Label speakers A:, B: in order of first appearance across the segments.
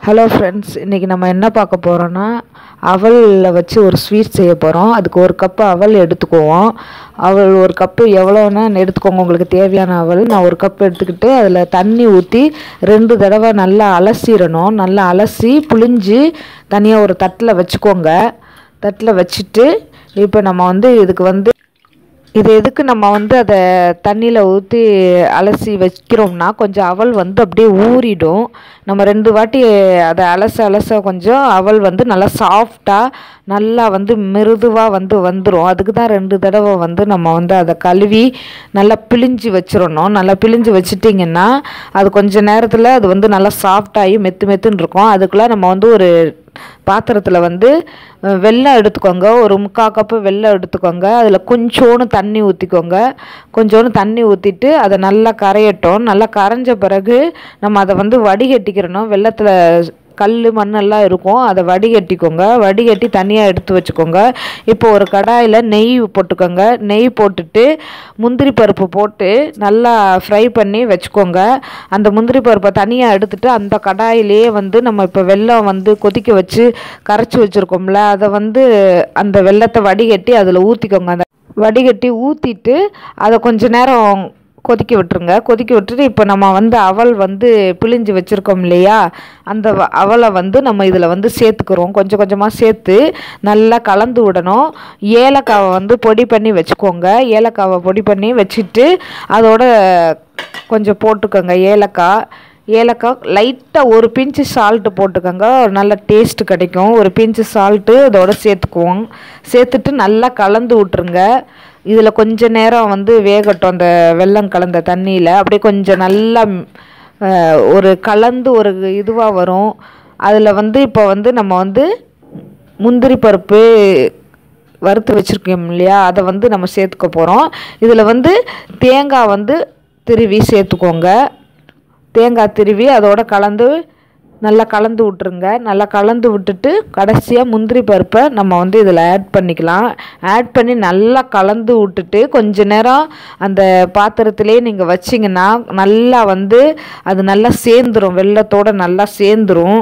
A: hello friends இன்றைக்கி நம்ம என்ன பார்க்க போகிறோன்னா அவலில் வச்சு ஒரு ஸ்வீட் செய்ய போகிறோம் அதுக்கு ஒரு கப்பு அவல் எடுத்துக்குவோம் அவல் ஒரு கப்பு எவ்வளோன்னா எடுத்துக்கோங்க உங்களுக்கு தேவையான அவல் நான் ஒரு கப் எடுத்துக்கிட்டு அதில் தண்ணி ஊற்றி ரெண்டு தடவை நல்லா அலசிடணும் நல்லா அலசி புழிஞ்சு தனியாக ஒரு தட்டில் வச்சுக்கோங்க தட்டில் வச்சுட்டு இப்போ நம்ம வந்து இதுக்கு வந்து இது எதுக்கு நம்ம வந்து அதை தண்ணியில் ஊற்றி அலசி வைக்கிறோம்னா கொஞ்சம் அவல் வந்து அப்படியே ஊறிடும் நம்ம ரெண்டு வாட்டி அதை அலச அலச கொஞ்சம் அவல் வந்து நல்லா சாஃப்டாக நல்லா வந்து மிருதுவாக வந்து வந்துடும் அதுக்கு தான் ரெண்டு தடவை வந்து நம்ம வந்து அதை கழுவி நல்லா பிழிஞ்சு வச்சிடணும் நல்லா பிழிஞ்சு வச்சிட்டிங்கன்னா அது கொஞ்ச நேரத்தில் அது வந்து நல்லா சாஃப்டாகி மெத்து மெத்துன்னு இருக்கும் அதுக்குள்ளே நம்ம வந்து ஒரு பாத்திரத்தில் வந்து அஹ், வெல்லம் எடுத்துக்கோங்க ஒரு முக்கால் கப்பு வெல்லம் எடுத்துக்கோங்க அதில் கொஞ்சோண்டு தண்ணி ஊற்றிக்கோங்க கொஞ்சோண்டு தண்ணி ஊற்றிட்டு அதை நல்லா கரையட்டும் நல்லா கரைஞ்ச பிறகு நம்ம அதை வந்து வடிகட்டிக்கிறணும் வெள்ளத்தில் கல் மண்ணெல்லாம் இருக்கும் அதை வடிகட்டிக்கோங்க வடிகட்டி தனியாக எடுத்து வச்சுக்கோங்க இப்போ ஒரு கடாயில் நெய் போட்டுக்கோங்க நெய் போட்டுட்டு முந்திரி பருப்பு போட்டு நல்லா ஃப்ரை பண்ணி வச்சுக்கோங்க அந்த முந்திரி பருப்பை தனியாக எடுத்துட்டு அந்த கடாயிலேயே வந்து நம்ம இப்போ வெல்லம் வந்து கொதிக்க வச்சு கரைச்சி வச்சுருக்கோம்ல அதை வந்து அந்த வெல்லத்தை வடிகட்டி அதில் ஊற்றிக்கோங்க அந்த வடிகட்டி ஊற்றிட்டு அதை கொஞ்ச நேரம் கொதிக்க விட்டுருங்க கொதிக்க விட்டுட்டு இப்போ நம்ம வந்து அவல் வந்து பிழிஞ்சு வச்சுருக்கோம் இல்லையா அந்த வ- அவலை வந்து நம்ம இதில் வந்து சேர்த்துக்கிறோம் கொஞ்சம் கொஞ்சமாக சேர்த்து நல்லா கலந்து விடணும் ஏலக்காவை வந்து பொடி பண்ணி வச்சுக்கோங்க ஏலக்காவை பொடி பண்ணி வச்சுட்டு அதோட கொஞ்சம் போட்டுக்கோங்க ஏலக்காய் ஏலக்காய் லைட்டாக ஒரு பிஞ்சு சால்ட்டு போட்டுக்கோங்க ஒரு நல்ல டேஸ்ட் கிடைக்கும் ஒரு பிஞ்சு சால்ட்டு இதோட சேர்த்துக்குவோம் சேர்த்துட்டு நல்லா கலந்து விட்ருங்க இதில் கொஞ்ச நேரம் வந்து வேகட்டும் அந்த வெல்லம் கலந்த தண்ணியில் அப்படியே கொஞ்சம் நல்லா ம், அஹ், ஒரு கலந்து ஒரு இதுவாக வரும் அதில் வந்து இப்போ வந்து நம்ம வந்து முந்திரி பருப்பு வறுத்து வச்சுருக்கோம் இல்லையா அதை வந்து நம்ம சேர்த்துக்க போகிறோம் இதில் வந்து தேங்காய் வந்து திருவி சேர்த்துக்கோங்க தேங்காய் திருவி அதோட கலந்து நல்லா கலந்து விட்ருங்க நல்லா கலந்து விட்டுட்டு கடைசியாக முந்திரி பருப்பை நம்ம வந்து இதில் ஆட் பண்ணிக்கலாம் ஆட் பண்ணி நல்லா கலந்து விட்டுட்டு கொஞ்ச நேரம் அந்த பாத்திரத்திலே நீங்கள் வச்சிங்கன்னா நல்லா வந்து அது நல்லா சேர்ந்துரும் வெள்ளத்தோட நல்லா சேர்ந்துரும்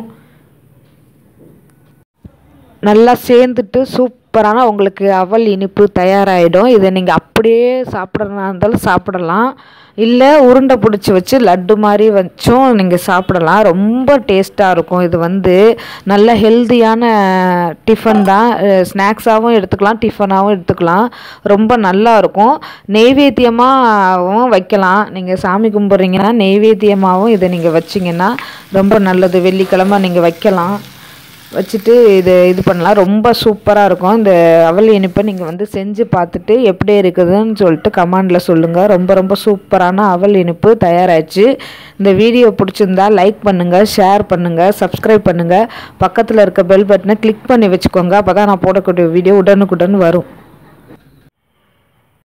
A: நல்லா சேர்ந்துட்டு சூப்பரான உங்களுக்கு அவல் இனிப்பு தயாராகிடும் இதை நீங்கள் அப்படியே சாப்பிட்றதா இருந்தாலும் சாப்பிடலாம் இல்லை உருண்டை பிடிச்சி வச்சு லட்டு மாதிரி வச்சும் நீங்கள் சாப்பிடலாம் ரொம்ப டேஸ்ட்டாக இருக்கும் இது வந்து நல்ல ஹெல்தியான டிஃபன் தான் ஸ்நாக்ஸாகவும் எடுத்துக்கலாம் டிஃபனாகவும் எடுத்துக்கலாம் ரொம்ப நல்லா இருக்கும் நெய்வேத்தியமாகவும் வைக்கலாம் நீங்கள் சாமி கும்பிட்றீங்கன்னா நெய்வேத்தியமாகவும் இதை நீங்கள் வச்சிங்கன்னா ரொம்ப நல்லது வெள்ளிக்கிழமை நீங்கள் வைக்கலாம் வச்சுட்டு இது இது பண்ணலாம் ரொம்ப சூப்பராக இருக்கும் இந்த அவல் இனிப்பை நீங்கள் வந்து செஞ்சு பார்த்துட்டு எப்படி இருக்குதுன்னு சொல்லிட்டு கமெண்டில் சொல்லுங்கள் ரொம்ப ரொம்ப சூப்பரான அவல் இனிப்பு தயாராகிடுச்சு இந்த வீடியோ பிடிச்சிருந்தா லைக் பண்ணுங்கள் ஷேர் பண்ணுங்கள் சப்ஸ்கிரைப் பண்ணுங்கள் பக்கத்தில் இருக்க பெல் பட்டனை கிளிக் பண்ணி வச்சுக்கோங்க அப்போ தான் நான் போடக்கூடிய வீடியோ உடனுக்குடன் வரும்